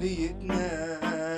كليتنا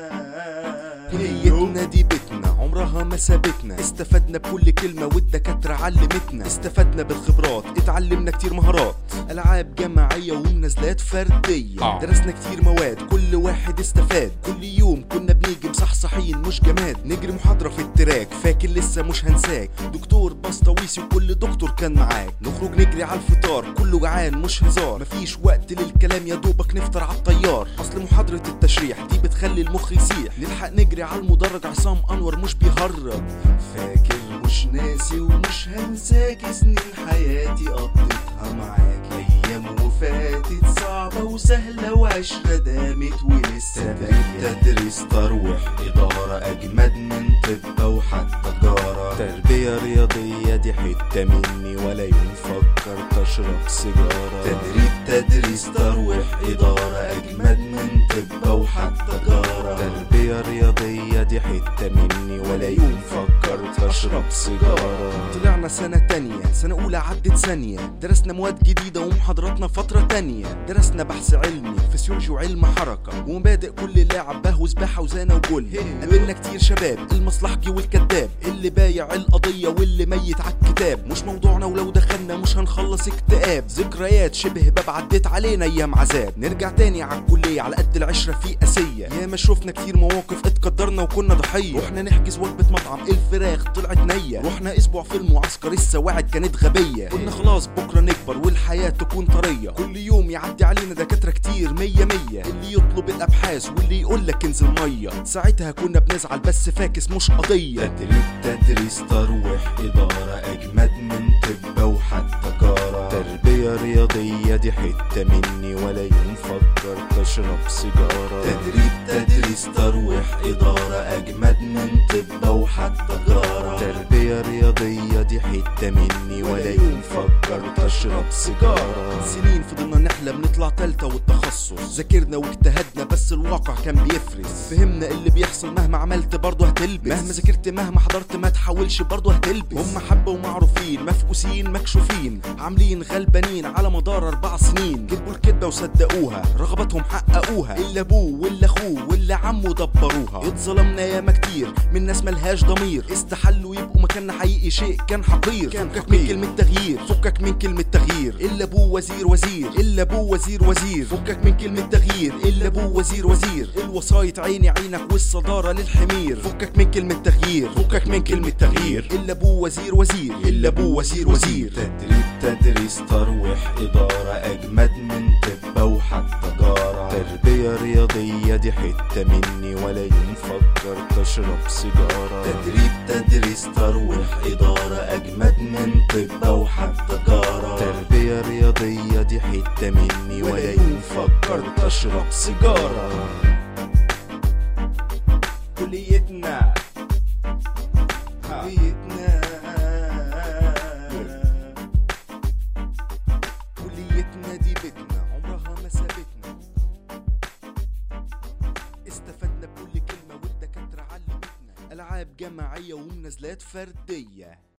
كليتنا دي بيتنا عمرها ما سابتنا استفدنا بكل كلمة والدكاترة علمتنا استفدنا بالخبرات اتعلمنا كتير مهارات ألعاب جماعية ومنازلات فردية آه. درسنا كتير مواد كل واحد استفاد كل يوم كنا بنيجي مصحصحين مش جماد نجري محاضرة في التراك فاكر لسه مش هنساك دكتور بسطويسي وكل دكتور كان معاك نخرج نجري على الفطار كله جعان مش هزار مفيش وقت للكلام يا دوبك نفطر على الطيار اصل محاضرة التشريح دي بتخلي المخ يسيح نلحق نجري على المدرج عصام انور مش بيهرج فاكر مش ناسي ومش هنساك سنين حياتي قضيتها معاك ايام وفاتت صعبة وسهلة وعشرة دامت ولسه بقيت تدرس تروح إدارة أجمد من طب وحتى تجارة تربية رياضية دي حتة مني ولا يوم فكرت اشرب سيجارة تدريب تدريس تروح إدارة أجمد من طب وحتى تجارة تربية رياضية دي حتة مني ولا يوم فكرت اشرب سيجارة طلعنا سنة تانية سنة أولى عدت ثانية درسنا مواد جديدة ومحاضراتنا فترة تانية درسنا بحث علمي فسيولوجي وعلم حركة ومبادئ كل لاعب بهو سباحة وزانة وجل قابلنا كتير شباب المصلحجي والكذاب اللي بايع القضية واللي ميت على الكتاب مش موضوعنا ولو دخلنا مش هنخلص اكتئاب ذكريات شبه باب عدت علينا ايام عذاب نرجع تاني على الكلية على قد العشرة في قاسية ياما شفنا كتير مواقف اتقدرنا وكنا ضحية رحنا نحجز وجبة مطعم الفراخ طلعت نية رحنا اسبوع في المعسكر السواعد كانت غبية قلنا خلاص بكرة نكبر والحياة تكون طرية كل يوم يعدي علينا دكاترة كتير مية مية اللي يطلب الابحاث واللي يقول لك انزل مية ساعتها كنا بنزعل بس فاكس مش قضية تدريب تدريس تروح إدارة أجمد من طب وحتى تجارة تربية رياضية دي حتة مني ولا يوم فكرت اشرب سيجارة تدريب تدريس تروح إدارة أجمد من طب وحتى تجارة تربية رياضية دي حتة مني ولا يوم فكرت اشرب سيجارة سنين فضلنا نحلم نطلع تالتة والتخصص ذاكرنا واجتهدنا بس الواقع كان بيفرز فهمنا اللي بيحصل مهما عملت برضه هتلبس مهما ذاكرت مهما حضرت ما تحاولش برضه هتلبس هم حبة ومعروفين مفقوسين مكشوفين عاملين غلبانين على مدار اربع سنين كتبوا الكدبة وصدقوها رغبتهم حققوها اللي ابوه واللي اخوه واللي عمه دبروها اتظلمنا ياما كتير من ناس ملهاش ضمير استحلوا يبقوا مكاننا حقيقي شيء كان حقير كان فكك حقير. من كلمة تغيير فكك من كلمة تغيير إلا أبوه وزير وزير إلا أبوه وزير وزير فكك من كلمة تغيير إلا أبوه وزير وزير الوسايط عيني عينك والصدارة للحمير فكك من كلمة تغيير فكك من كلمة تغيير إلا أبوه وزير وزير إلا أبوه وزير وزير تدريب تدريس تروح إدارة أجمد من طب وحتى تجارة تربية رياضية دي حتة مني ولا يوم فكرت أشرب سيجارة تدريب تدريس تروح إدارة أجمد من طب وحتى تجارة تربية رياضية دي حتة مني ولا يوم فكرت أشرب سيجارة كليتنا كليتنا كليتنا دي بيتنا عمرها ما سابتنا استفدنا بكل كلمة والدكاترة علمتنا ألعاب جماعية ومنازلات فردية